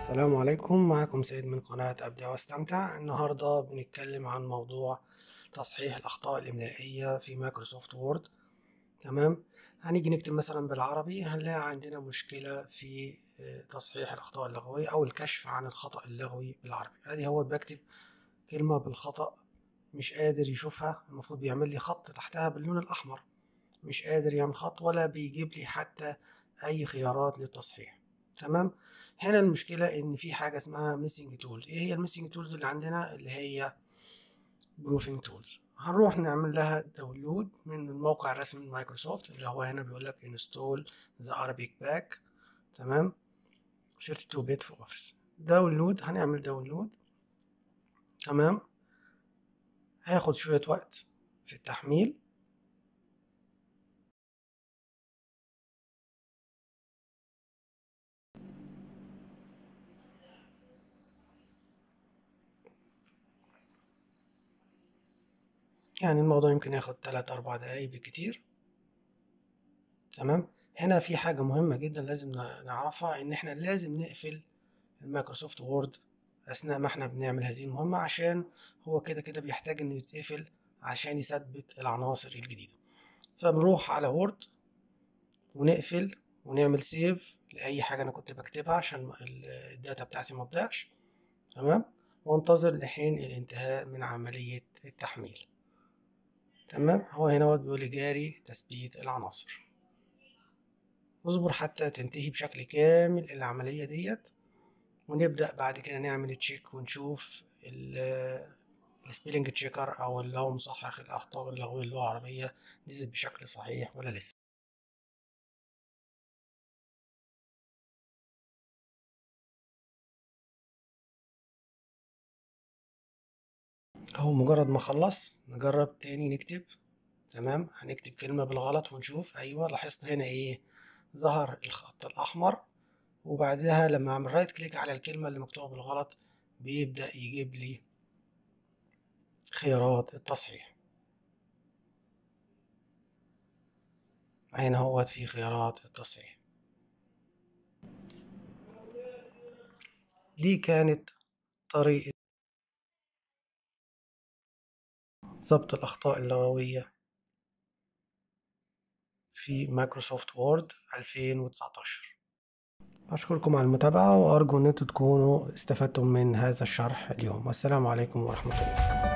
السلام عليكم معكم سيد من قناة أبدأ واستمتع النهاردة بنتكلم عن موضوع تصحيح الأخطاء الإملائية في مايكروسوفت وورد تمام هنيجي نكتب مثلا بالعربي هنلاقي عندنا مشكلة في تصحيح الأخطاء اللغوية أو الكشف عن الخطأ اللغوي بالعربي ادي هو بكتب كلمة بالخطأ مش قادر يشوفها المفروض بيعمل لي خط تحتها باللون الأحمر مش قادر يعمل خط ولا بيجيب لي حتى أي خيارات للتصحيح تمام هنا المشكلة إن في حاجة اسمها ميسنج تول إيه هي الميسنج تولز اللي عندنا اللي هي بروفينج تولز هنروح نعمل لها داونلود من الموقع الرسمي من مايكروسوفت اللي هو هنا بيقول لك انستول ذا Arabic باك تمام 32 بت في اوفيس داونلود هنعمل داونلود تمام هياخد شوية وقت في التحميل يعني الموضوع يمكن ياخد تلات أربع دقايق بالكتير تمام هنا في حاجة مهمة جدا لازم نعرفها إن إحنا لازم نقفل المايكروسوفت وورد أثناء ما إحنا بنعمل هذه المهمة عشان هو كده كده بيحتاج إنه يتقفل عشان يثبت العناصر الجديدة فبنروح على وورد ونقفل ونعمل سيف لأي حاجة أنا كنت بكتبها عشان الداتا بتاعتي ما تضيعش تمام وانتظر لحين الانتهاء من عملية التحميل تمام هو هنا بيقول لي جاري تثبيت العناصر اصبر حتى تنتهي بشكل كامل العملية ديت ونبدأ بعد كده نعمل تشيك ونشوف السبيلنج تشيكر او اللي هو مصحح الاخطاء اللغوية اللغة العربية نزل بشكل صحيح ولا لسه اهو مجرد ما خلص نجرب تاني نكتب تمام هنكتب كلمة بالغلط ونشوف ايوه لاحظت هنا ايه ظهر الخط الاحمر وبعدها لما اعمل رايت كليك على الكلمة اللي مكتوبة بالغلط بيبدأ يجيب لي خيارات التصحيح هنا هو في خيارات التصحيح دي كانت طريقة ضبط الأخطاء اللغوية في مايكروسوفت وورد 2019 أشكركم على المتابعة وأرجو أن تكونوا استفدتم من هذا الشرح اليوم والسلام عليكم ورحمة الله